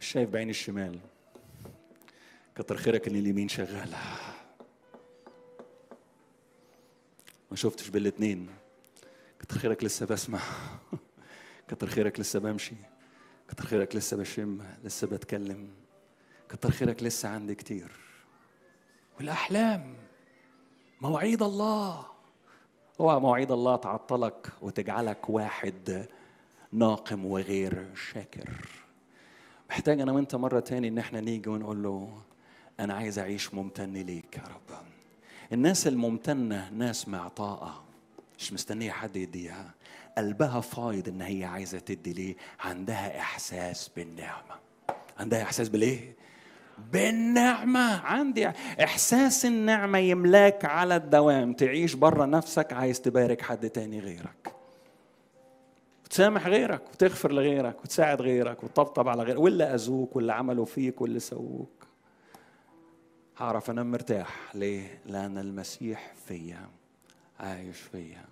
مش شايف بعين الشمال كتر خيرك ان اليمين شغاله ما شفتش بالاتنين كتر خيرك لسه بسمع كتر خيرك لسه بمشي كتر خيرك لسه بشم لسه بتكلم كتر خيرك لسه عندي كتير والاحلام مواعيد الله اوعى مواعيد الله تعطلك وتجعلك واحد ناقم وغير شاكر محتاج انا وانت مره تاني ان احنا نيجي ونقول له انا عايز اعيش ممتن ليك يا رب الناس الممتنه ناس معطاءه مش مستنيه حد يديها قلبها فايض ان هي عايزه تدي ليه عندها احساس بالنعمه عندها احساس بالايه بالنعمة عندي إحساس النعمة يملاك على الدوام تعيش بره نفسك عايز تبارك حد تاني غيرك وتسامح غيرك وتغفر لغيرك وتساعد غيرك وتطبطب على غيرك واللي أذوك واللي عملوا فيك واللي سووك هعرف أنام مرتاح ليه؟ لأن المسيح فيا عايش فيا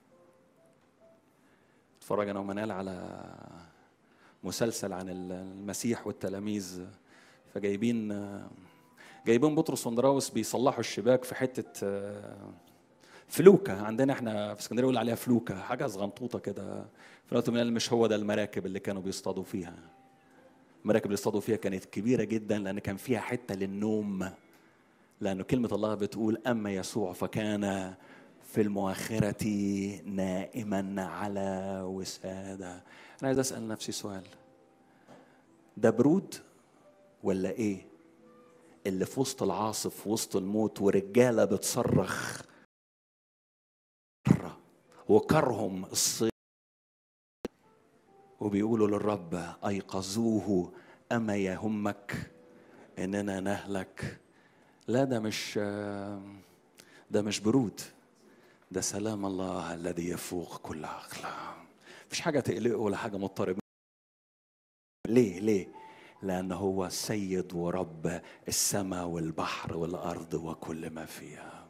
اتفرج أنا ومنال على مسلسل عن المسيح والتلاميذ فجايبين جايبين بطرس وندراوس بيصلحوا الشباك في حته فلوكه عندنا احنا في اسكندريه بنقول عليها فلوكه حاجه صغنطوطه كده في الوقت من مش هو ده المراكب اللي كانوا بيصطادوا فيها المراكب اللي اصطادوا فيها كانت كبيره جدا لان كان فيها حته للنوم لانه كلمه الله بتقول اما يسوع فكان في المؤخرة نائما على وسادة أنا عايز أسأل نفسي سؤال ده برود ولا ايه اللي في وسط العاصف في وسط الموت ورجاله بتصرخ وكرهم الصيد وبيقولوا للرب ايقظوه اما يهمك اننا نهلك لا ده مش ده مش برود ده سلام الله الذي يفوق كل عقل مفيش حاجه تقلقه ولا حاجه مضطرب ليه ليه لأنه هو سيد ورب السماء والبحر والأرض وكل ما فيها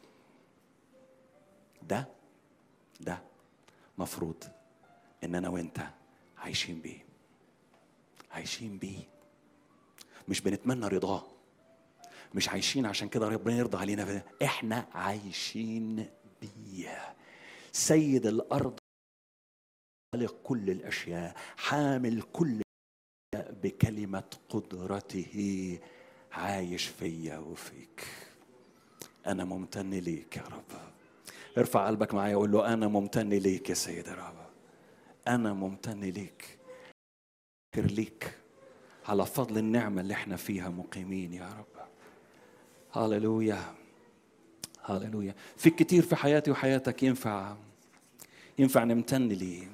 ده ده مفروض إن أنا وأنت عايشين بيه عايشين بيه مش بنتمنى رضاه مش عايشين عشان كده ربنا يرضى علينا احنا عايشين بيه سيد الارض خالق كل الاشياء حامل كل بكلمة قدرته عايش فيا وفيك أنا ممتن ليك يا رب ارفع قلبك معايا وقول له أنا ممتن ليك يا سيد يا رب أنا ممتن ليك شكر ليك على فضل النعمة اللي احنا فيها مقيمين يا رب هاللويا هاللويا في كتير في حياتي وحياتك ينفع ينفع نمتن ليه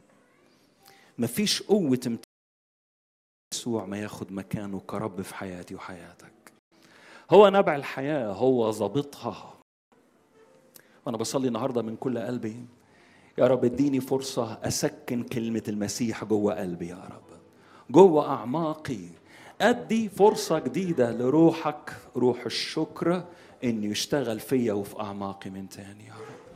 مفيش قوة امتن يسوع ما ياخد مكانه كرب في حياتي وحياتك هو نبع الحياة هو ضابطها وأنا بصلي النهاردة من كل قلبي يا رب اديني فرصة أسكن كلمة المسيح جوه قلبي يا رب جوه أعماقي أدي فرصة جديدة لروحك روح الشكر إنه يشتغل فيا وفي أعماقي من تاني يا رب